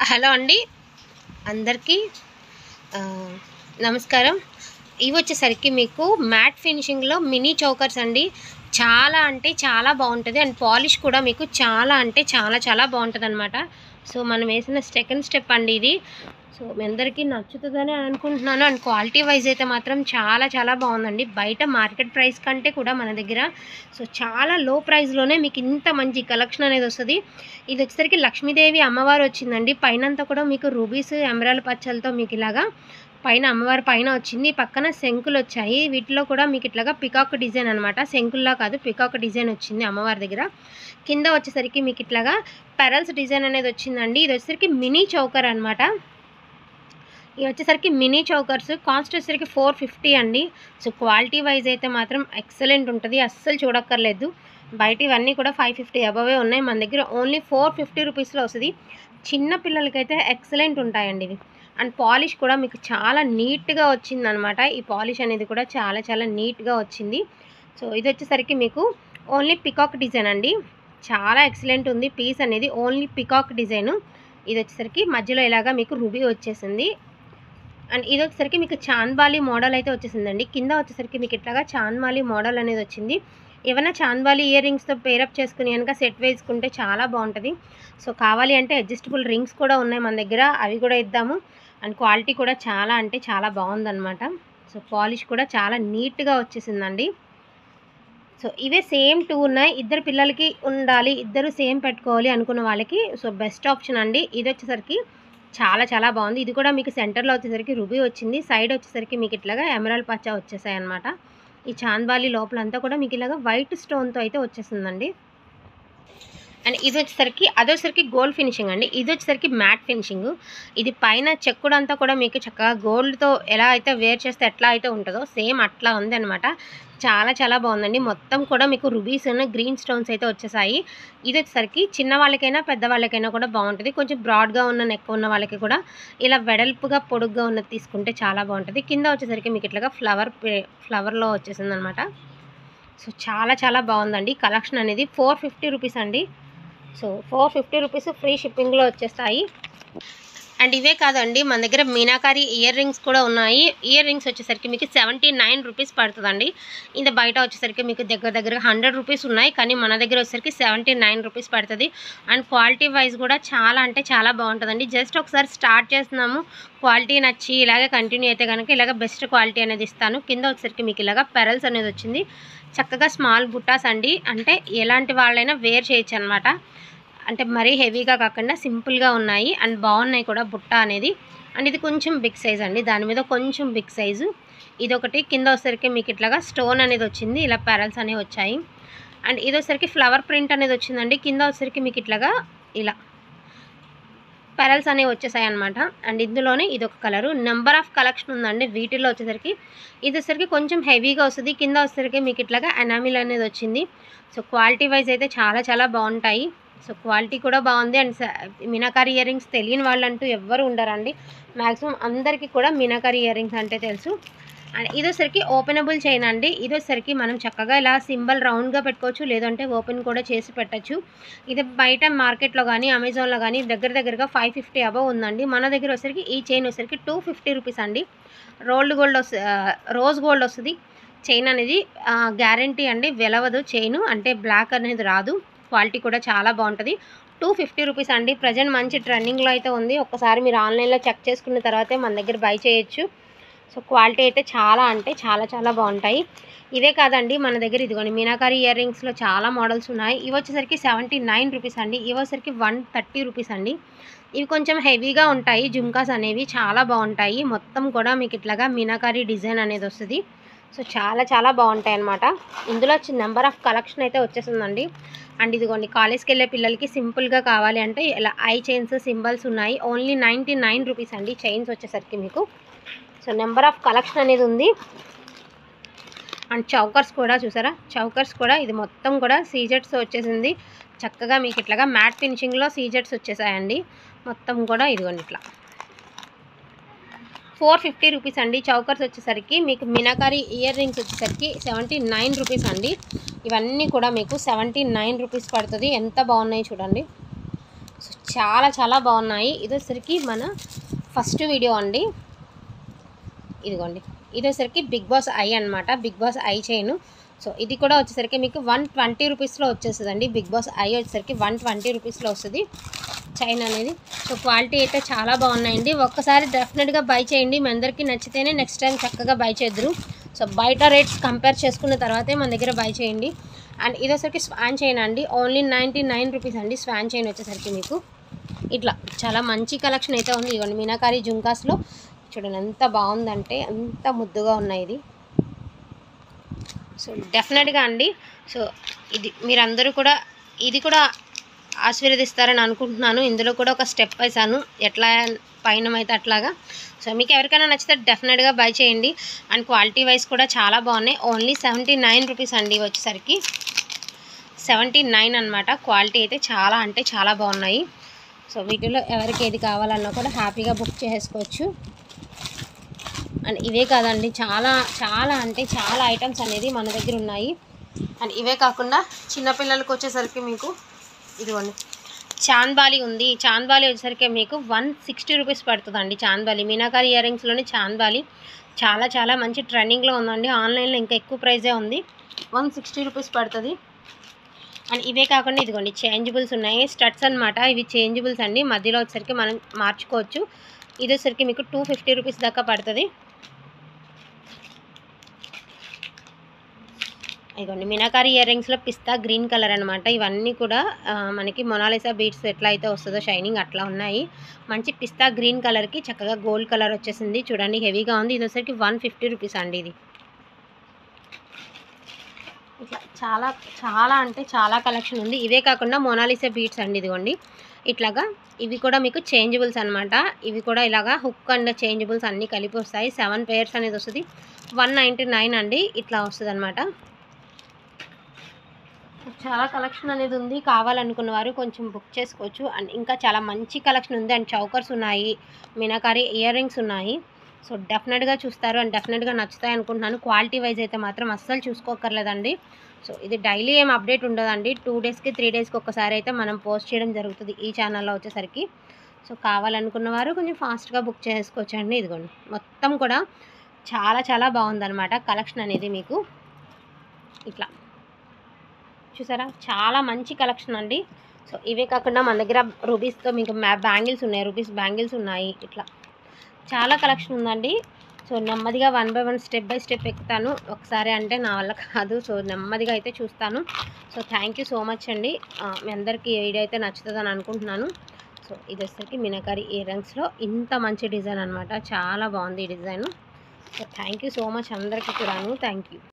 hello అండి అందరికీ ఆ, నమస్కారం ఇవి వచ్చేసరికి మీకు మ్యాట్ ఫినిషింగ్లో మినీ చౌకర్స్ అండి చాలా అంటే చాలా బాగుంటుంది అండ్ పాలిష్ కూడా మీకు చాలా అంటే చాలా చాలా బాగుంటుంది అనమాట సో మనం వేసిన సెకండ్ స్టెప్ అండి ఇది సో మీ అందరికీ నచ్చుతుందని అనుకుంటున్నాను అండ్ క్వాలిటీ వైజ్ అయితే మాత్రం చాలా చాలా బాగుందండి బయట మార్కెట్ ప్రైస్ కంటే కూడా మన దగ్గర సో చాలా లో ప్రైస్లోనే మీకు ఇంత మంచి కలెక్షన్ అనేది వస్తుంది ఇది వచ్చేసరికి లక్ష్మీదేవి అమ్మవారు వచ్చిందండి పైన అంతా కూడా మీకు రూబీస్ ఎమరాల్ పచ్చలతో మీకు ఇలాగా పైన అమ్మవారి పైన వచ్చింది పక్కన శంకులు వచ్చాయి వీటిలో కూడా మీకు ఇట్లాగా పికాక్ డిజైన్ అనమాట శంకుల్లా కాదు పికాక్ డిజైన్ వచ్చింది అమ్మవారి దగ్గర కింద వచ్చేసరికి మీకు ఇట్లాగా పెరల్స్ డిజైన్ అనేది వచ్చిందండి ఇది వచ్చేసరికి మినీ చౌకర్ అనమాట ఇవి వచ్చేసరికి మినీ చౌకర్స్ కాస్ట్ వచ్చేసరికి ఫోర్ ఫిఫ్టీ అండి సో క్వాలిటీ వైజ్ అయితే మాత్రం ఎక్సలెంట్ ఉంటుంది అస్సలు చూడక్కర్లేదు బయట ఇవన్నీ కూడా ఫైవ్ ఫిఫ్టీ అబవే ఉన్నాయి మన దగ్గర ఓన్లీ ఫోర్ ఫిఫ్టీ రూపీస్లో వస్తుంది చిన్న పిల్లలకైతే ఎక్సలెంట్ ఉంటాయండి ఇవి అండ్ పాలిష్ కూడా మీకు చాలా నీట్గా వచ్చిందనమాట ఈ పాలిష్ అనేది కూడా చాలా చాలా నీట్గా వచ్చింది సో ఇది వచ్చేసరికి మీకు ఓన్లీ పికాక్ డిజైన్ అండి చాలా ఎక్సలెంట్ ఉంది పీస్ అనేది ఓన్లీ పికాక్ డిజైన్ ఇది వచ్చేసరికి మధ్యలో ఇలాగా మీకు రుబీ వచ్చేసింది అండ్ ఇది వచ్చేసరికి మీకు చాంద్బాలి మోడల్ అయితే వచ్చేసిందండి కింద వచ్చేసరికి మీకు ఇట్లాగా చాంద్బాలి మోడల్ అనేది వచ్చింది ఏమైనా చాంద్బాలి ఇయర్ రింగ్స్తో పేరప్ చేసుకుని కనుక సెట్ వేసుకుంటే చాలా బాగుంటుంది సో కావాలి అంటే అడ్జస్టబుల్ రింగ్స్ కూడా ఉన్నాయి మన దగ్గర అవి కూడా ఇద్దాము అండ్ క్వాలిటీ కూడా చాలా అంటే చాలా బాగుందన్నమాట సో పాలిష్ కూడా చాలా నీట్గా వచ్చేసిందండి సో ఇవే సేమ్ టూ ఉన్నాయి ఇద్దరు పిల్లలకి ఉండాలి ఇద్దరు సేమ్ పెట్టుకోవాలి అనుకున్న వాళ్ళకి సో బెస్ట్ ఆప్షన్ అండి ఇది వచ్చేసరికి చాలా చాలా బాగుంది ఇది కూడా మీకు సెంటర్లో వచ్చేసరికి రుబీ వచ్చింది సైడ్ వచ్చేసరికి మీకు ఇట్లాగా ఎమరాల్ పచ్చ వచ్చేసాయి అనమాట ఈ చాంద్బాలి లోపలంతా కూడా మీకు ఇలాగా వైట్ స్టోన్తో అయితే వచ్చేసిందండి అండ్ ఇది వచ్చేసరికి అదొచ్చేసరికి గోల్డ్ ఫినిషింగ్ అండి ఇది వచ్చేసరికి మ్యాట్ ఫినిషింగ్ ఇది పైన చెక్కుడు అంతా కూడా మీకు చక్కగా గోల్డ్తో ఎలా అయితే వేర్ చేస్తే ఎట్లా అయితే ఉంటుందో సేమ్ అట్లా ఉంది అనమాట చాలా చాలా బాగుందండి మొత్తం కూడా మీకు రుబీస్ గ్రీన్ స్టోన్స్ అయితే వచ్చేసాయి ఇది వచ్చేసరికి చిన్న వాళ్ళకైనా పెద్ద వాళ్ళకైనా కూడా బాగుంటుంది కొంచెం బ్రాడ్గా ఉన్న నెక్ ఉన్న వాళ్ళకి కూడా ఇలా వెడల్పుగా పొడుగ్గా ఉన్నది తీసుకుంటే చాలా బాగుంటుంది కింద వచ్చేసరికి మీకు ఇట్లాగా ఫ్లవర్ ఫ్లవర్లో వచ్చేసింది అనమాట సో చాలా చాలా బాగుందండి కలెక్షన్ అనేది ఫోర్ ఫిఫ్టీ రూపీస్ అండి so four fifty rupees free షిప్పింగ్లో వచ్చేస్తాయి అండ్ ఇవే కాదండి మన దగ్గర మీనాకారి ఇయర్ రింగ్స్ కూడా ఉన్నాయి ఇయర్ రింగ్స్ వచ్చేసరికి మీకు సెవెంటీ నైన్ రూపీస్ పడుతుందండి ఇంత బయట వచ్చేసరికి మీకు దగ్గర దగ్గర హండ్రెడ్ రూపీస్ ఉన్నాయి కానీ మన దగ్గర వచ్చేసరికి సెవెంటీ నైన్ రూపీస్ పడుతుంది అండ్ క్వాలిటీ వైజ్ కూడా చాలా అంటే చాలా బాగుంటుందండి జస్ట్ ఒకసారి స్టార్ట్ చేస్తున్నాము క్వాలిటీ నచ్చి ఇలాగే కంటిన్యూ అయితే కనుక ఇలాగ బెస్ట్ క్వాలిటీ అనేది ఇస్తాను కింద వచ్చేసరికి మీకు ఇలాగ పెరల్స్ అనేది వచ్చింది చక్కగా స్మాల్ బుట్టాస్ అండి అంటే ఎలాంటి వాళ్ళైనా వేర్ చేయొచ్చు అనమాట అంటే మరీ హెవీగా కాకుండా సింపుల్గా ఉన్నాయి అండ్ బాగున్నాయి కూడా బుట్ట అనేది అండ్ ఇది కొంచెం బిగ్ సైజ్ అండి దాని మీద కొంచెం బిగ్ సైజు ఇది ఒకటి కింద వచ్చేసరికి మీకు ఇట్లాగా స్టోన్ అనేది వచ్చింది ఇలా పెరల్స్ అనేవి వచ్చాయి అండ్ ఇది వచ్చేసరికి ఫ్లవర్ ప్రింట్ అనేది వచ్చిందండి కింద వచ్చేసరికి మీకు ఇట్లాగా ఇలా పెరల్స్ అనేవి వచ్చేసాయి అనమాట అండ్ ఇందులోనే ఇది ఒక కలరు నెంబర్ ఆఫ్ కలెక్షన్ ఉందండి వీటిల్లో వచ్చేసరికి ఇది వచ్చేసరికి కొంచెం హెవీగా వస్తుంది కింద వచ్చేసరికి మీకు ఇట్లాగా ఎనామిల్ అనేది వచ్చింది సో క్వాలిటీ వైజ్ అయితే చాలా చాలా బాగుంటాయి సో క్వాలిటీ కూడా బాగుంది అండ్ మీనాకారి ఇయర్ రింగ్స్ తెలియని వాళ్ళంటూ ఎవ్వరు ఉండరండి మ్యాక్సిమం అందరికీ కూడా మీనాకారి ఇయర్ రింగ్స్ అంటే తెలుసు అండ్ ఇది వచ్చేసరికి ఓపెనబుల్ చైన్ అండి ఇది వచ్చేసరికి మనం చక్కగా ఇలా సింబల్ రౌండ్గా పెట్టుకోవచ్చు లేదంటే ఓపెన్ కూడా చేసి పెట్టచ్చు ఇది బయట మార్కెట్లో కానీ అమెజాన్లో కానీ దగ్గర దగ్గరగా ఫైవ్ ఫిఫ్టీ అబవ్ ఉందండి మన దగ్గర వచ్చేసరికి ఈ చైన్ వచ్చేసరికి టూ ఫిఫ్టీ రూపీస్ అండి రోల్డ్ గోల్డ్ వస్తుంది రోజ్ గోల్డ్ వస్తుంది చైన్ అనేది గ్యారంటీ అండి వెలవదు చైన్ అంటే బ్లాక్ అనేది రాదు క్వాలిటీ కూడా చాలా బాగుంటుంది టూ ఫిఫ్టీ రూపీస్ అండి ప్రజెంట్ మంచి ట్రెండింగ్లో అయితే ఉంది ఒక్కసారి మీరు ఆన్లైన్లో చెక్ చేసుకున్న తర్వాతే మన దగ్గర బై చేయొచ్చు సో క్వాలిటీ అయితే చాలా అంటే చాలా చాలా బాగుంటాయి ఇవే కాదండి మన దగ్గర ఇదిగోండి మీనాకారి ఇయర్ రింగ్స్లో చాలా మోడల్స్ ఉన్నాయి ఇవి వచ్చేసరికి సెవెంటీ నైన్ రూపీస్ అండి ఇవి వచ్చేసరికి వన్ థర్టీ రూపీస్ అండి ఇవి కొంచెం హెవీగా ఉంటాయి జుమ్కాస్ అనేవి చాలా బాగుంటాయి మొత్తం కూడా మీకు ఇట్లాగా మీనాకారి డిజైన్ అనేది వస్తుంది సో చాలా చాలా బాగుంటాయి అనమాట ఇందులో నెంబర్ ఆఫ్ కలెక్షన్ అయితే వచ్చేసిందండి అండ్ ఇదిగోండి కాలేజ్కి వెళ్ళే పిల్లలకి సింపుల్గా కావాలి అంటే ఇలా ఐ చైన్స్ సింబల్స్ ఉన్నాయి ఓన్లీ నైంటీ నైన్ రూపీస్ అండి చైన్స్ వచ్చేసరికి మీకు సో నెంబర్ ఆఫ్ కలెక్షన్ అనేది ఉంది అండ్ చౌకర్స్ కూడా చూసారా చౌకర్స్ కూడా ఇది మొత్తం కూడా సీజెట్స్ వచ్చేసింది చక్కగా మీకు ఇట్లాగా మ్యాట్ ఫినిషింగ్లో సీజెట్స్ వచ్చేసాయండి మొత్తం కూడా ఇదిగోండి ఇట్లా ఫోర్ ఫిఫ్టీ రూపీస్ అండి చౌకర్స్ వచ్చేసరికి మీకు మినాకారి ఇయర్ రింగ్స్ వచ్చేసరికి సెవెంటీ నైన్ రూపీస్ అండి ఇవన్నీ కూడా మీకు సెవెంటీ నైన్ రూపీస్ పడుతుంది ఎంత బాగున్నాయి చూడండి సో చాలా చాలా బాగున్నాయి ఇది వచ్చేసరికి మన ఫస్ట్ వీడియో అండి ఇదిగోండి ఇది వచ్చేసరికి బిగ్ బాస్ ఐ అనమాట Bigg Boss eye chain so ఇది కూడా వచ్చేసరికి మీకు వన్ ట్వంటీ రూపీస్లో వచ్చేస్తుందండి బిగ్ బాస్ ఐ వచ్చేసరికి వన్ ట్వంటీ రూపీస్లో వస్తుంది చైన్ అనేది సో క్వాలిటీ అయితే చాలా బాగున్నాయండి ఒక్కసారి డెఫినెట్గా బై చేయండి మీ అందరికీ నచ్చితేనే నెక్స్ట్ టైం చక్కగా బై చేద్దరు సో బయట రేట్స్ కంపేర్ చేసుకున్న తర్వాతే మన దగ్గర బై చేయండి అండ్ ఇది వచ్చేసరికి స్వాన్ చైన్ అండి ఓన్లీ నైంటీ నైన్ రూపీస్ అండి స్వాన్ చైన్ వచ్చేసరికి మీకు ఇట్లా చాలా మంచి కలెక్షన్ అయితే ఉంది ఇవ్వండి మీనాకారి జుంకాస్లో చూడండి ఎంత బాగుందంటే ఎంత ముద్దుగా ఉన్నాయి ఇది సో డెఫినెట్గా అండి సో ఇది మీరందరూ కూడా ఇది కూడా ఆశీర్వదిస్తారని అనుకుంటున్నాను ఇందులో కూడా ఒక స్టెప్ వేసాను ఎట్లా పైన అయితే అట్లాగా సో మీకు ఎవరికైనా నచ్చితే డెఫినెట్గా బై చేయండి అండ్ క్వాలిటీ వైజ్ కూడా చాలా బాగున్నాయి ఓన్లీ సెవెంటీ నైన్ రూపీస్ అండి ఇవి వచ్చేసరికి సెవెంటీ నైన్ అనమాట క్వాలిటీ అయితే చాలా అంటే చాలా బాగున్నాయి సో వీటిలో ఎవరికి ఏది కావాలన్నా కూడా హ్యాపీగా బుక్ చేసుకోవచ్చు అండ్ ఇవే కాదండి చాలా చాలా అంటే చాలా ఐటమ్స్ అనేది మన దగ్గర ఉన్నాయి అండ్ ఇవే కాకుండా చిన్నపిల్లలకు వచ్చేసరికి మీకు ఇదిగోండి చాంద్బాలి ఉంది చాంద్బాలి వచ్చేసరికి మీకు వన్ సిక్స్టీ రూపీస్ పడుతుందండి చాంద్బాలి మీనాకారి ఇయర్ రింగ్స్లోనే చాంద్బాలి చాలా చాలా మంచి ట్రెండింగ్లో ఉందండి ఆన్లైన్లో ఇంకా ఎక్కువ ప్రైజే ఉంది వన్ సిక్స్టీ రూపీస్ పడుతుంది అండ్ ఇవే కాకుండా ఇదిగోండి చేంజబుల్స్ ఉన్నాయి స్టడ్స్ అనమాట ఇవి చేంజబుల్స్ అండి మధ్యలో వచ్చేసరికి మనం మార్చుకోవచ్చు ఇది వచ్చేసరికి మీకు టూ ఫిఫ్టీ రూపీస్ దాకా పడుతుంది ఇదిగోండి మీనాకారి ఇయర్ రింగ్స్లో పిస్తా గ్రీన్ కలర్ అనమాట ఇవన్నీ కూడా ఆ, మనకి మొనాలిసా బీడ్స్ ఎట్లా అయితే వస్తుందో షైనింగ్ అట్లా ఉన్నాయి మంచి పిస్తా గ్రీన్ కలర్కి చక్కగా గోల్డ్ కలర్ వచ్చేసింది చూడండి హెవీగా ఉంది ఇది వచ్చేసరికి వన్ ఫిఫ్టీ రూపీస్ అండి ఇది ఇట్లా చాలా చాలా అంటే చాలా కలెక్షన్ ఉంది ఇవే కాకుండా మొనాలిసా బీడ్స్ అండి ఇదిగోండి ఇట్లాగా ఇవి కూడా మీకు చేంజబుల్స్ అనమాట ఇవి కూడా ఇలాగా హుక్ అండ్ చేంజబుల్స్ అన్నీ కలిపి వస్తాయి సెవెన్ పేర్స్ అనేది వస్తుంది వన్ నైంటీ నైన్ అండి ఇట్లా వస్తుంది అనమాట చాలా కలెక్షన్ అనేది ఉంది కావాలనుకున్న వారు కొంచెం బుక్ చేసుకోవచ్చు అండ్ ఇంకా చాలా మంచి కలెక్షన్ ఉంది అండ్ చౌకర్స్ ఉన్నాయి మీనాకారి ఇయర్ రింగ్స్ ఉన్నాయి సో డెఫినెట్గా చూస్తారు అండ్ డెఫినెట్గా నచ్చుతాయి అనుకుంటున్నాను క్వాలిటీ వైజ్ అయితే మాత్రం అస్సలు చూసుకోకర్లేదండి సో ఇది డైలీ ఏం అప్డేట్ ఉండదండి టూ డేస్కి త్రీ డేస్కి ఒక్కసారి అయితే మనం పోస్ట్ చేయడం జరుగుతుంది ఈ ఛానల్లో వచ్చేసరికి సో కావాలనుకున్న వారు కొంచెం ఫాస్ట్గా బుక్ చేసుకోవచ్చు అండి ఇదిగోండి మొత్తం కూడా చాలా చాలా బాగుందన్నమాట కలెక్షన్ అనేది మీకు ఇట్లా చూసారా చాలా మంచి కలెక్షన్ అండి సో ఇవే కాకుండా మన దగ్గర రూబీస్తో మీకు మ్యా బ్యాంగిల్స్ ఉన్నాయి రూబీస్ బ్యాంగిల్స్ ఉన్నాయి ఇట్లా చాలా కలెక్షన్ ఉందండి సో నెమ్మదిగా one by one step by step ఎక్కుతాను ఒకసారి అంటే నా వల్ల కాదు సో నెమ్మదిగా అయితే చూస్తాను so thank you so much అండి ఆ, మీ అందరికీ ఈ వీడియో అయితే నచ్చుతుందని అనుకుంటున్నాను సో ఇది వచ్చేసరికి మీనాకారి ఇయర్ రింగ్స్లో ఇంత మంచి డిజైన్ అనమాట చాలా బాగుంది ఈ design so thank you so much అందరికీ కూడాను థ్యాంక్ యూ